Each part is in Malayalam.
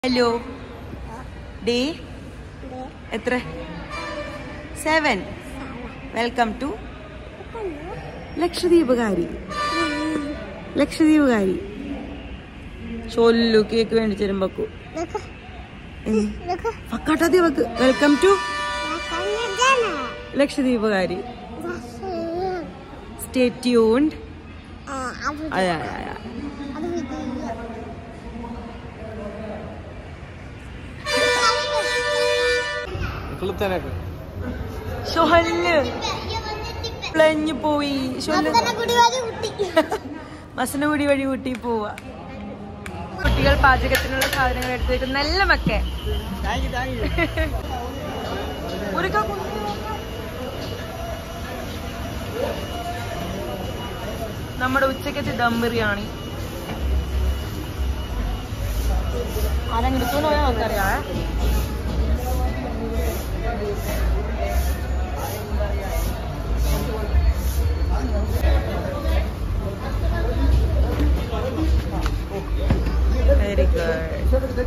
ഹലോ ഡേ എത്ര സെവൻ വെൽക്കം ടു ലക്ഷദ്വീപുകാരി ലക്ഷദ്വീപുകാരി ചൊല്ലു കേക്ക് വേണ്ടി ചെരുമ്പക്കു പക്കാട്ടാതി വെക്ക് വെൽക്കം ടു ലക്ഷദ്വീപുകാരി സ്റ്റേ ട്യൂൺഡ് അതെ അതെ അതെ ഫിലിപ്തേനൊക്കെ ഷൊഹല് പ്ലഞ്ഞു പോയി ഷൊല്ല് മസനഗുടി വഴി ഊട്ടി പോവാ കുട്ടികൾ പാചകത്തിനുള്ള സാധനങ്ങൾ എടുത്തു വെക്കും നല്ല മക്കെ ഒരു ക- നമ്മുടെ ഉച്ചക്കത്തെ ദം ബിരിയാണി ആരെങ്കിലും എടുത്തോന്ന് പോയാൽ നമുക്കറിയാം വെരി ഗുഡ്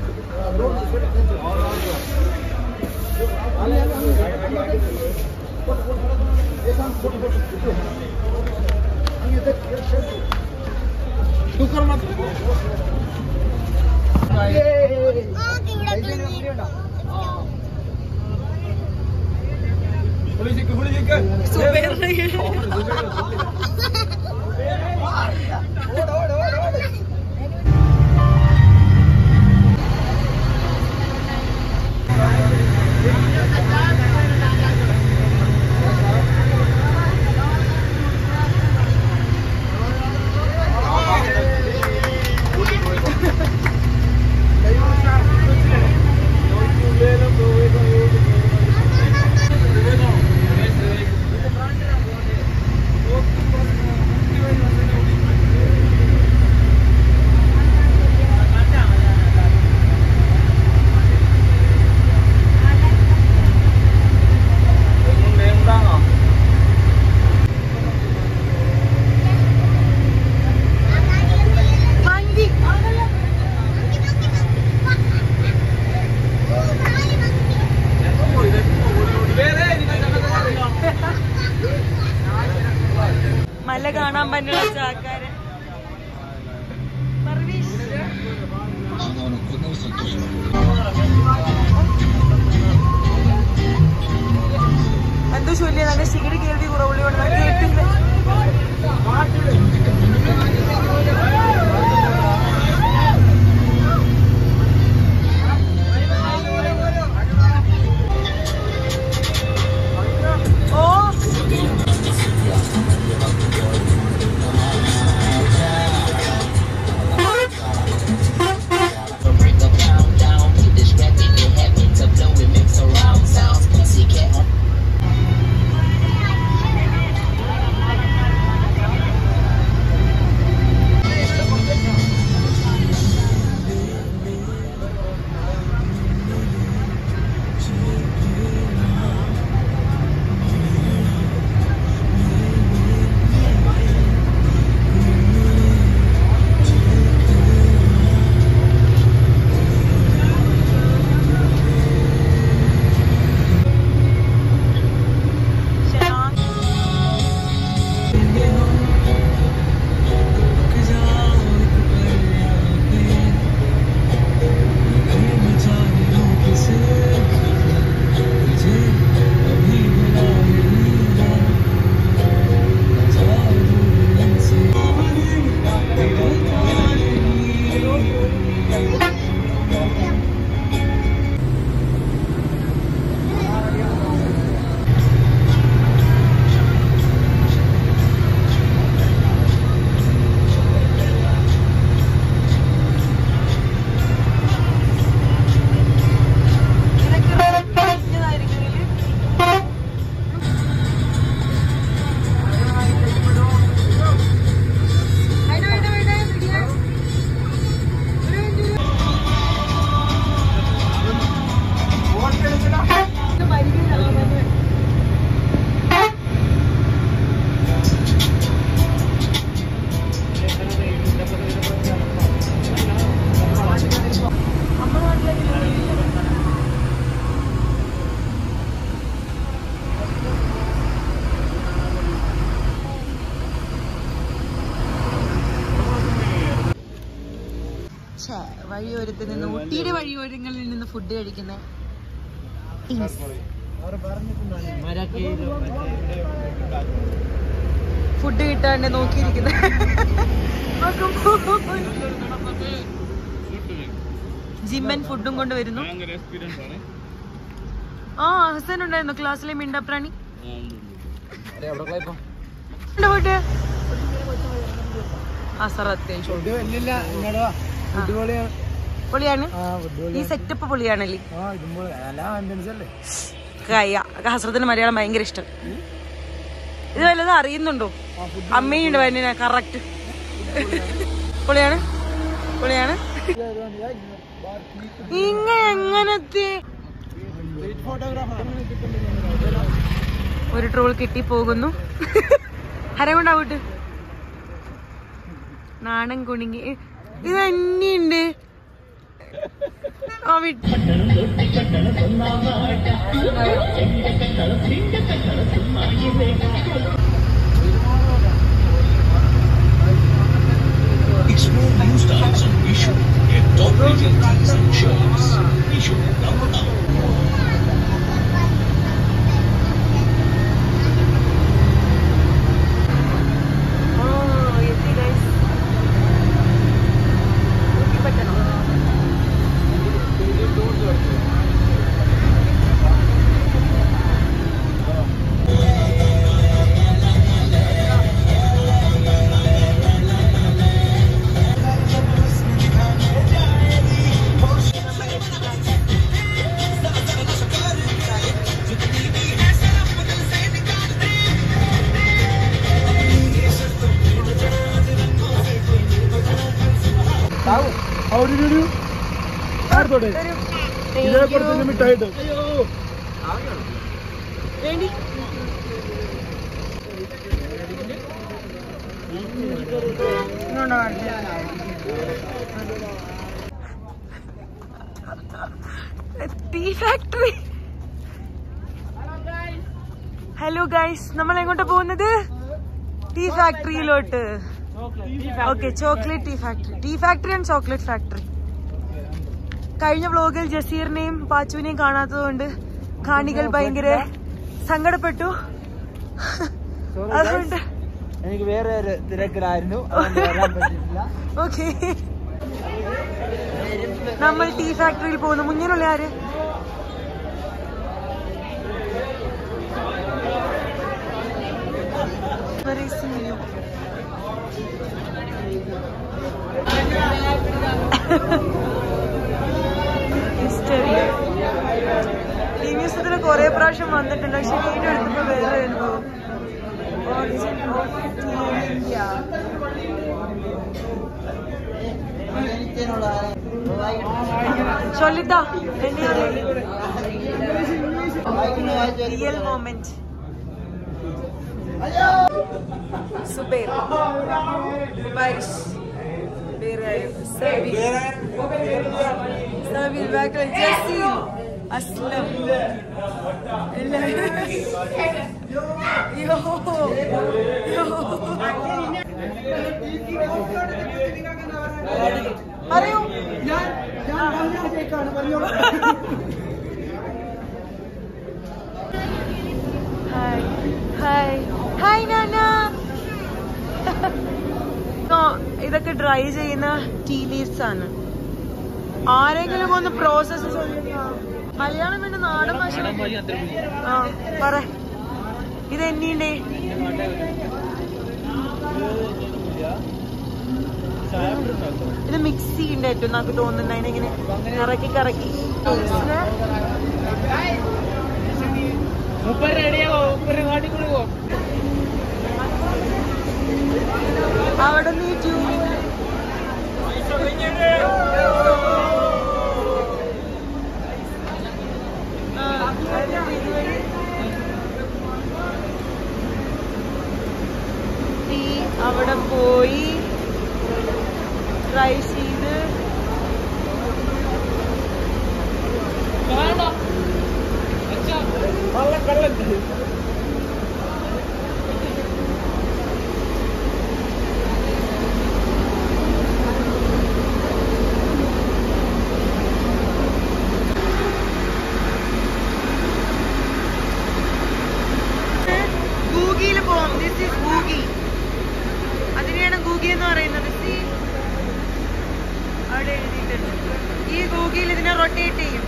മല കാണാൻ പറ്റുന്ന ആൾക്കാര് പർവീഷ് എന്തോ ചൊല്ലിയ നല്ല ശിഖരി കേൾവി കുറവുള്ളതുകൊണ്ട് ഞാൻ കേട്ടില്ല ഓ Break a pound down, keep distracted, you happy to blow it, make surround sounds. See cat on ഭാഗത്ത് നിന്ന് ഊട്ടിയുടെ വഴിയോരങ്ങളിൽ നിന്ന് ഫുഡ് കഴിക്കുന്ന ഫുഡ് കിട്ടാണ്ട് നോക്കിയിരിക്കുന്ന ജിമ്മൻ ഫുഡും കൊണ്ട് വരുന്നു ഭയങ്കര എക്സ്പീരിയൻസ് ആണ് ആ ഹസൻ ഉണ്ടായിരുന്നു ക്ലാസ്സിലെ മിണ്ടപ്രാണി എവിടെ പോയപ്പോ ഉണ്ട് പോയിട്ട് അസർ അത്യാവശ്യം വലിയ ഇങ്ങോട്ട് ഫുട്ബോളിയാണ് പൊളിയാണ് ആ ഫുട്ബോൾ ഈ സെറ്റപ്പ് പൊളിയാണല്ലേ ആ ഇതുമ്പോൾ അല്ല ആംബുലൻസ് അല്ലേ കയ്യ ഹസ്രത്തിന് മലയാളം ഭയങ്കര ഇഷ്ടം ഇത് വല്ലതും അറിയുന്നുണ്ടോ അമ്മയുണ്ട് വന്നിന കറക്റ്റ് പൊളിയാണ് പൊളിയാണ് ഇങ്ങ എങ്ങനത്തെ ഒരു ട്രോൾ കിട്ടി പോകുന്നു ഹരകൊണ്ടാവട്ട് നാടൻ കുണുങ്ങി ഇത് തന്നെയുണ്ട് ആ വിട്ട് Explore new styles on Misho and top rated teas and shirts. Misho, number one. ആ, എത്തി guys. പറ്റണോ? അവിടെ ഒരു ആർത്തോട്ടെ തരൂ. ഇതിനെ Thank കൊടുത്ത് you. മിഠായിട്ട് വേണ്ടി ഇങ്ങോട്ടോ ടീ ഫാക്ടറി ഹലോ ഗൈസ് നമ്മൾ എങ്ങോട്ടാ പോകുന്നത് ടീ ഫാക്ടറിയിലോട്ട് okay chocolate tea factory tea factory and chocolate factory കഴിഞ്ഞ വ്ലോഗിൽ ജസീറിനെയും പാച്ചുവിനെയും കാണാത്തതുകൊണ്ട് കാണികൾ ഭയങ്കര സങ്കടപ്പെട്ടു അതുകൊണ്ട് എനിക്ക് വേറെ ഒരു തിരക്കിലായിരുന്നു അതുകൊണ്ട് വരാൻ പറ്റിയിട്ടില്ല ഓക്കെ നമ്മൾ ടീ ഫാക്ടറിയിൽ പോകുന്നു മുന്നിലുള്ള ആര് Very sweet. History. T V S കുറെ പ്രാവശ്യം വന്നിട്ടുണ്ട് പക്ഷെ വീഡിയോ എടുക്കുമ്പോൾ വേറെ അനുഭവം Origin of India. ചൊല്ലിത്താ റിയൽ മൊമെന്റ് സുബൈർ ബാരിഷ് ബേറായും സബീൽ സബീൽ ബാക്കൽ ജസീൽ അസ്ലം എല്ലാവരും യോ അറിയോ ഹായ് ഹായ് ഹായ് നാന ഇതൊക്കെ ഡ്രൈ ചെയ്യുന്ന ടീ ലീവ്സ് ആണ് ആരെങ്കിലും ഒന്ന് പ്രോസസ് മലയാളം വേണ്ട നാടൻ ഭാഷ ആ പറ ഇത് എന്നെയുണ്ടേ ഇത് മിക്സി ഉണ്ട് ഏറ്റവും നമുക്ക് തോന്നുന്നുണ്ട് അതിനെങ്ങനെ കറക്കി കറക്കി മുപ്പത് റെഡിയാവോ മുപ്പത് കാട്ടി കൊടുക്കോ അവിടെ നീ ട്യൂബിങ് അവിടെ പോയി ട്രൈ ചെയ്ത് കള്ളം കള്ളം റൊട്ടേറ്റ് ചെയ്യും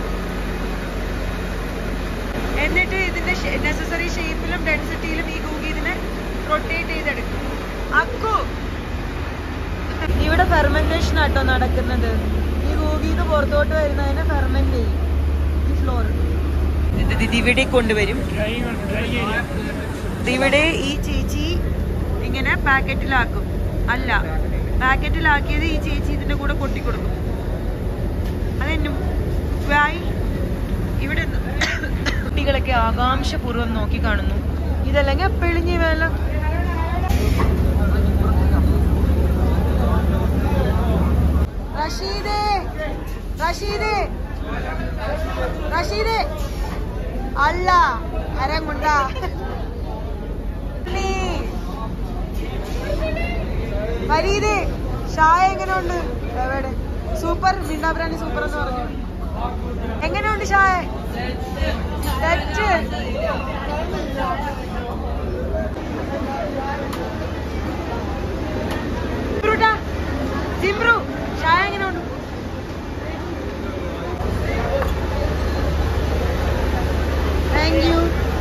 എന്നിട്ട് ഇതിന്റെ നെസസറി ഷേപ്പിലും ഡെൻസിറ്റിയിലും ഈ ഗൂഗി ഇതിനെ റൊട്ടേറ്റ് ചെയ്തെടുക്കും അക്കു ഇവിടെ ഫെർമെന്റേഷൻ ആട്ടോ നടക്കുന്നത് ഈ ഗൂഗിന്ന് പുറത്തോട്ട് വരുന്നതിനെ ഫെർമെന്റ് ചെയ്യും ഈ ഫ്ലോർ ഇവിടെ കൊണ്ടുവരും ഇവിടെ ഈ ചേച്ചി ഇങ്ങനെ പാക്കറ്റിലാക്കും അല്ല പാക്കറ്റിലാക്കിയത് ഈ ചേച്ചി ഇതിന്റെ കൂടെ കൊട്ടിക്കൊടുക്കും അതെന്നും വായി ഇവിടെ കുട്ടികളൊക്കെ ആകാംക്ഷപൂർവ്വം നോക്കി കാണുന്നു ഇതല്ലെങ്കിൽ പിഴിഞ്ഞ് വേല റഷീദേ റഷീദേ റഷീദേ അല്ല അരങ്ങുണ്ട ഫരീദേ ഷായ എങ്ങനെയുണ്ട് എവിടെ സൂപ്പർ മിണ്ടാബ്രാണി സൂപ്പർ എന്ന് പറഞ്ഞു എങ്ങനെയുണ്ട് ഷായ തെറ്റ് ജിംബ്രൂട്ടാ, ജിംബ്രു ഷായ എങ്ങനെയുണ്ട് താങ്ക് യു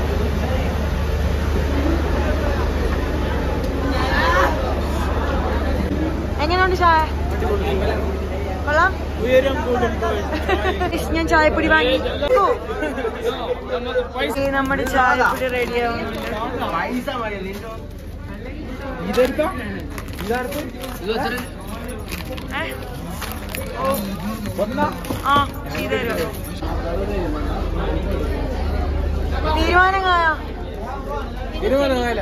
എങ്ങനെയുണ്ട് ചായ കൊള്ളാം Guys, ഞാൻ ചായപ്പൊടി വാങ്ങി ഓ. ഈ നമ്മുടെ ചായപ്പൊടി റെഡി ആവുന്നുണ്ട് ഇതെടുക്കാം ഇതെടുത്ത് ഏ? ഓ ഒന്നാ ആ ചെയ്തു തരുമോ തീരുമാനം കായാ ഇരുപത്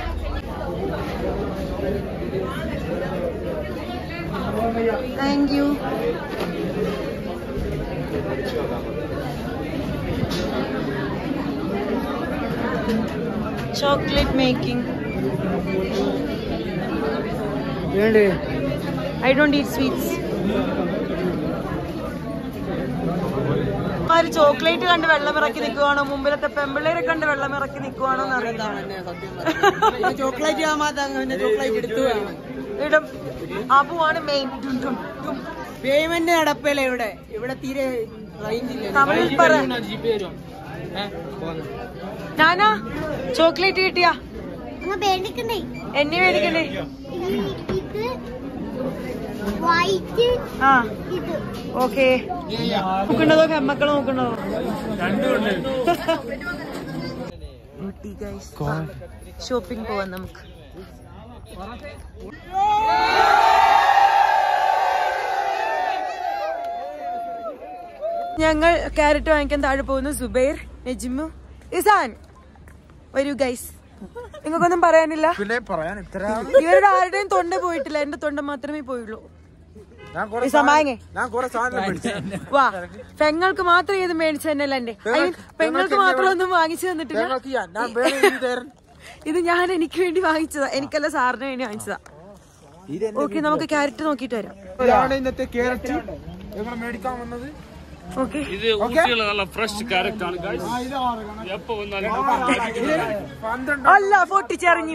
താങ്ക് യു ചോക്ലേറ്റ് മേക്കിംഗ് വേണ്ടേ ഐ ഡോണ്ട് ഈറ്റ് സ്വീറ്റ്സ് ആര് ചോക്ലേറ്റ് കണ്ട് വെള്ളമിറക്കി നിൽക്കുവാണോ മുമ്പിലത്തെ പെമ്പിള്ളേരെ കണ്ട് വെള്ളമിറക്കി നിൽക്കുവാണോ എന്നറിയില്ല ചോക്ലേറ്റ് ആവാത്ത ചോക്ലേറ്റ് എടുത്തു ഇടും അബുവാണ് മെയിൻ പേയ്മെന്റ് നടപ്പല്ലേ ഇവിടെ ഇവിടെ തീരെ റേഞ്ച് ഇല്ല തമിഴിൽ പറ ഞാനാ ചോക്ലേറ്റ് കിട്ടിയാ അങ്ങ് പേടിക്കണ്ടേ എന്നെ മേടിക്കണ്ടേ ഇത് വൈറ്റ് ആ ഇത് ഓക്കെ നോക്കണ്ടതോ പെമ്മക്കള് നോക്കണ്ടതോ ഷോപ്പിംഗ് പോവാം നമുക്ക് ഞങ്ങൾ ക്യാരറ്റ് വാങ്ങിക്കാൻ താഴെ പോകുന്നു സുബൈർ നജിമു ഇസാൻ വരൂ ഗൈസ് നിങ്ങൾക്കൊന്നും പറയാനില്ല പിന്നെ പറയാൻ ഇത്ര ഇവരുടെ ആരുടെയും തൊണ്ട പോയിട്ടില്ല എന്റെ തൊണ്ട മാത്രമേ പോയുള്ളൂ ഞാൻ കുറെ ഇസാൻ വാങ്ങേ ഞാൻ കുറെ സാധനം മേടിച്ചു വാ പെങ്ങൾക്ക് മാത്രം ഇത് മേടിച്ചു തന്നെയല്ല എന്റെ I mean, പെങ്ങൾക്ക് മാത്രം ഒന്നും വാങ്ങിച്ചു തന്നിട്ടില്ല ഞങ്ങൾക്ക് ഞാൻ ഞാൻ വേറെ ഇത് തരാൻ ഇത് ഞാൻ എനിക്ക് വേണ്ടി വാങ്ങിച്ചതാ എനിക്കല്ല സാറിന് വേണ്ടി വാങ്ങിച്ചതാ ഓക്കെ നമുക്ക് ക്യാരറ്റ് നോക്കിട്ട് വരാം ഇതാണ് ഇന്നത്തെ ക്യാരറ്റ് ഞങ്ങൾ മേടിക്കാൻ വന്നത് ഓക്കെ ഇത് ഊട്ടിയുള്ള നല്ല ഫ്രഷ് ക്യാരറ്റ് ആണ് guys. എപ്പോ വന്നാലും പന്ത്രണ്ട് അല്ല പൊട്ടിച്ചെറിഞ്ഞു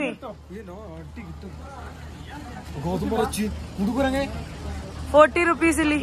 ഗോതമ്പ് കുടുക്കുരങ്ങ ഫോർട്ടി റുപ്പീസ് ഇല്ലേ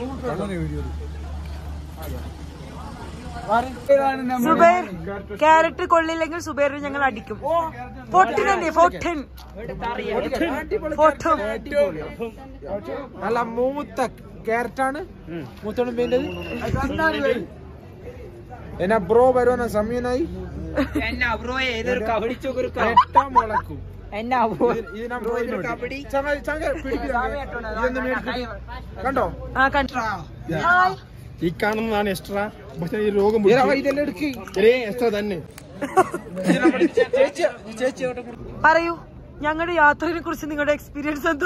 സുബൈർ ക്യാരറ്റ് കൊള്ളില്ലെങ്കിൽ സുബൈറിന് ഞങ്ങൾ അടിക്കും പൊട്ടിൻ തന്നെ പൊട്ടൻ പൊട്ടും നല്ല മൂത്ത ക്യാരറ്റാണ് മൂത്തോണം വേണ്ടത് എന്നാ ബ്രോ വരുവാന സമയനായി എന്നാ ബ്രോയെ ഇതൊരു കബഡി ചോക്കൊരു എട്ടാം മുളക്കും എന്നാ ബ്രോ ഇത് ഞാൻ ബ്രോയിനോട് ചങ്ങ ചങ്ങ പിടിക്കുന്നത് ഇതൊന്ന് മേടിക്കും കണ്ടോ ആ കണ്ടു ഹായ് ഈ കാണുന്നതാണ് എക്സ്ട്രാ പക്ഷെ ഈ രോഗം ഇതെല്ലാം എടുക്ക് എക്സ്ട്രാ തന്നെ ചേച്ചി ചേച്ചി പറയൂ ഞങ്ങളുടെ യാത്രയെ കുറിച്ച് നിങ്ങളുടെ എക്സ്പീരിയൻസ് എന്തോ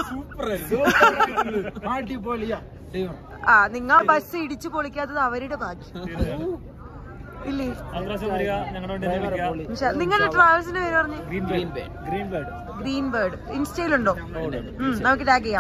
അടിപൊളിയാ ദൈവം ആ നിങ്ങൾ ബസ് ഇടിച്ചു പൊളിക്കാത്തത് അവരുടെ ഭാഗ്യം ഇല്ലേ ഇൻഷാ- നിങ്ങളുടെ ട്രാവൽസിന്റെ പേര് പറഞ്ഞു ഗ്രീൻ ബേർഡ് ഇൻസ്റ്റയിലുണ്ടോ ഉം, നമുക്ക് ടാഗ് ചെയ്യാം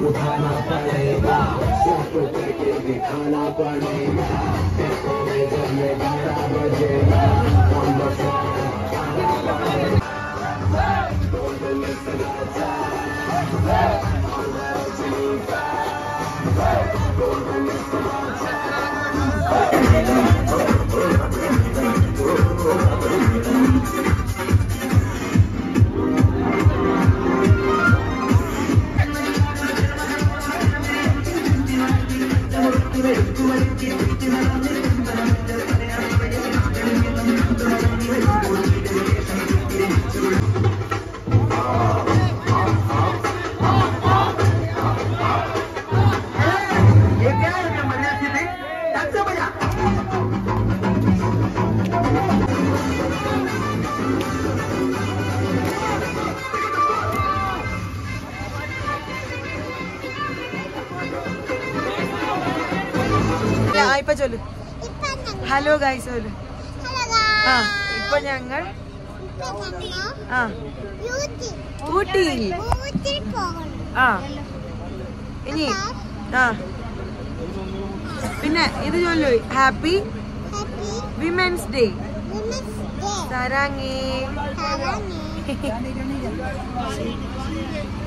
ആ ഇപ്പൊ ചൊല്ലു ഇപ്പൊ ഞങ്ങൾ ഹലോ ഗൈസ് ചൊല്ലു ഹലോ ആ ഇപ്പൊ ഞങ്ങൾ ഇപ്പൊ ഞങ്ങൾ ആ യൂത്തി ഊട്ടിയിൽ ഊത്തിൽ പോകണം ആ ഇനി ആ പിന്നെ ഇത് ചൊല്ലു happy happy women's day women's day തരാങ്ങേ സാറാങ്ങേ